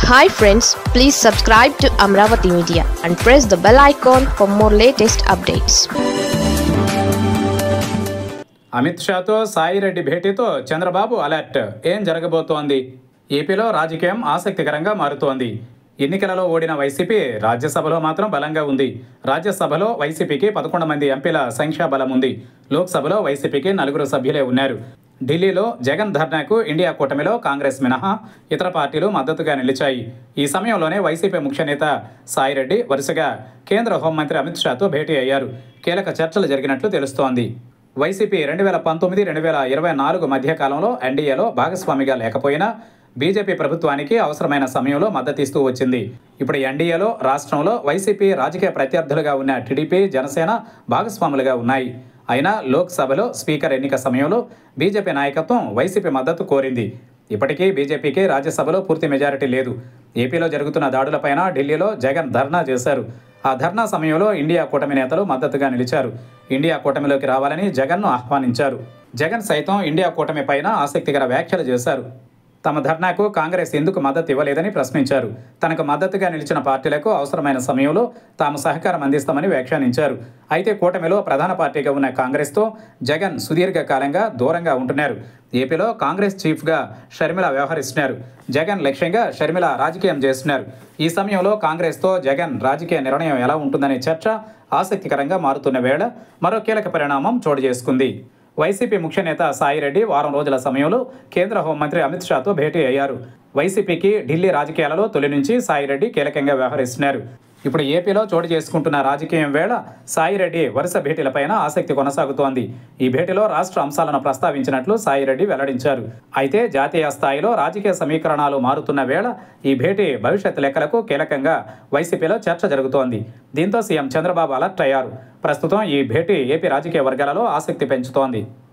hi friends please subscribe to Amaravati media and press the bell icon for more latest updates Amit షాతో సాయిరెడ్డి భేటీతో Chandrababu alert ఏం జరగబోతోంది ఏపీలో రాజకీయం ఆసక్తికరంగా మారుతోంది ఎన్నికలలో ఓడిన వైసీపీ రాజ్యసభలో మాత్రం బలంగా ఉంది రాజ్యసభలో వైసీపీకి పదకొండు మంది ఎంపీల సంఖ్యాబలం ఉంది లోక్సభలో వైసీపీకి నలుగురు సభ్యులే ఉన్నారు ఢిల్లీలో జగన్ ధర్నాకు ఇండియా కూటమిలో కాంగ్రెస్ మినహా ఇతర పార్టీలు మద్దతుగా నిలిచాయి ఈ సమయంలోనే వైసీపీ ముఖ్య నేత సాయిరెడ్డి వరుసగా కేంద్ర హోంమంత్రి అమిత్ షాతో భేటీ అయ్యారు కీలక చర్చలు జరిగినట్లు తెలుస్తోంది వైసీపీ రెండు వేల పంతొమ్మిది రెండు వేల ఇరవై నాలుగు మధ్య కాలంలో ఎన్డీఏలో భాగస్వామిగా లేకపోయినా బీజేపీ ప్రభుత్వానికి అవసరమైన సమయంలో మద్దతిస్తూ వచ్చింది ఇప్పుడు ఎన్డీఏలో రాష్ట్రంలో వైసీపీ రాజకీయ ప్రత్యర్థులుగా ఉన్న టీడీపీ జనసేన భాగస్వాములుగా ఉన్నాయి అయినా లోక్సభలో స్పీకర్ ఎన్నిక సమయంలో బీజేపీ నాయకత్వం వైసీపీ మద్దతు కోరింది ఇప్పటికీ బీజేపీకి రాజ్యసభలో పూర్తి మెజారిటీ లేదు ఏపీలో జరుగుతున్న దాడులపైన ఢిల్లీలో జగన్ ధర్నా చేశారు ఆ ధర్నా సమయంలో ఇండియా కూటమి నేతలు మద్దతుగా నిలిచారు ఇండియా కూటమిలోకి రావాలని జగన్ను ఆహ్వానించారు జగన్ సైతం ఇండియా కూటమి పైన ఆసక్తికర వ్యాఖ్యలు చేశారు తమ ధర్నాకు కాంగ్రెస్ ఎందుకు మద్దతు ఇవ్వలేదని ప్రశ్నించారు తనకు మద్దతుగా నిలిచిన పార్టీలకు అవసరమైన సమయంలో తాము సహకారం అందిస్తామని వ్యాఖ్యానించారు అయితే కూటమిలో ప్రధాన పార్టీగా ఉన్న కాంగ్రెస్తో జగన్ సుదీర్ఘకాలంగా దూరంగా ఉంటున్నారు ఏపీలో కాంగ్రెస్ చీఫ్గా షర్మిల వ్యవహరిస్తున్నారు జగన్ లక్ష్యంగా షర్మిల రాజకీయం చేస్తున్నారు ఈ సమయంలో కాంగ్రెస్తో జగన్ రాజకీయ నిర్ణయం ఎలా ఉంటుందనే చర్చ ఆసక్తికరంగా మారుతున్న వేళ మరో కీలక పరిణామం చోటు చేసుకుంది వైసీపీ ముఖ్య నేత సాయిరెడ్డి వారం రోజుల సమయంలో కేంద్ర హోంమంత్రి అమిత్ షాతో భేటీ అయ్యారు వైసీపీకి ఢిల్లీ రాజకీయాలలో తొలి నుంచి సాయిరెడ్డి కీలకంగా వ్యవహరిస్తున్నారు ఇప్పుడు ఏపీలో చోటు చేసుకుంటున్న రాజకీయం వేళ సాయిరెడ్డి వరుస భేటీలపైన ఆసక్తి కొనసాగుతోంది ఈ భేటీలో రాష్ట్ర అంశాలను ప్రస్తావించినట్లు సాయిరెడ్డి వెల్లడించారు అయితే జాతీయ స్థాయిలో రాజకీయ సమీకరణాలు మారుతున్న వేళ ఈ భేటీ భవిష్యత్ లెక్కలకు కీలకంగా వైసీపీలో చర్చ జరుగుతోంది దీంతో సీఎం చంద్రబాబు అలర్ట్ అయ్యారు ప్రస్తుతం ఈ భేటీ ఏపీ రాజకీయ వర్గాలలో ఆసక్తి పెంచుతోంది